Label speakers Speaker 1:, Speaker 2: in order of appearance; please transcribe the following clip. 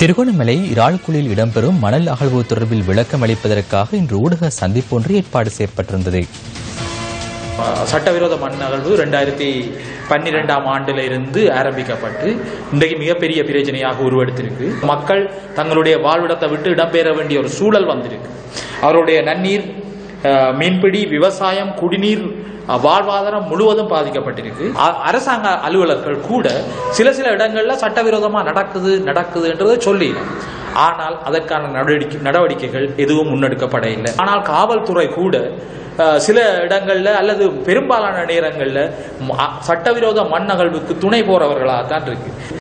Speaker 1: திருகோணமலை இறாழ்குழியில் இடம்பெறும் மணல் அகழ்வு தொடர்பில் விளக்கம் அளிப்பதற்காக இன்று ஊடக சந்திப்பு ஒன்று ஏற்பாடு செய்யப்பட்டிருந்தது
Speaker 2: சட்டவிரோத மண் அகழ்வு ரெண்டாயிரத்தி பன்னிரெண்டாம் ஆண்டுல இருந்து ஆரம்பிக்கப்பட்டு இன்றைக்கு மிகப்பெரிய பிரச்சனையாக உருவெடுத்திருக்கு மக்கள் தங்களுடைய வாழ்விடத்தை விட்டு இடம்பெற வேண்டிய ஒரு சூழல் வந்திருக்கு அவருடைய நன்னீர் அஹ், மீன்பிடி விவசாயம் குடிநீர் அஹ், வாழ்வாதாரம் முழுவதும் பாதிக்கப்பட்டிருக்கு அ- அரசாங்க அலுவலர்கள் கூட சில சில இடங்கள்ல சட்டவிரோதமா நடக்குது நடக்குதுன்றதை சொல்லி ஆனால் அதற்கான நடவடிக்கை நடவடிக்கைகள் எதுவும் முன்னெடுக்கப்பட இல்லை ஆனால் காவல்துறை கூட அஹ், சில இடங்கள்ல அல்லது பெரும்பாலான நேரங்கள்ல ம- சட்டவிரோத மண் அகழ்வுக்கு துணை போறவர்களாக தான் இருக்கு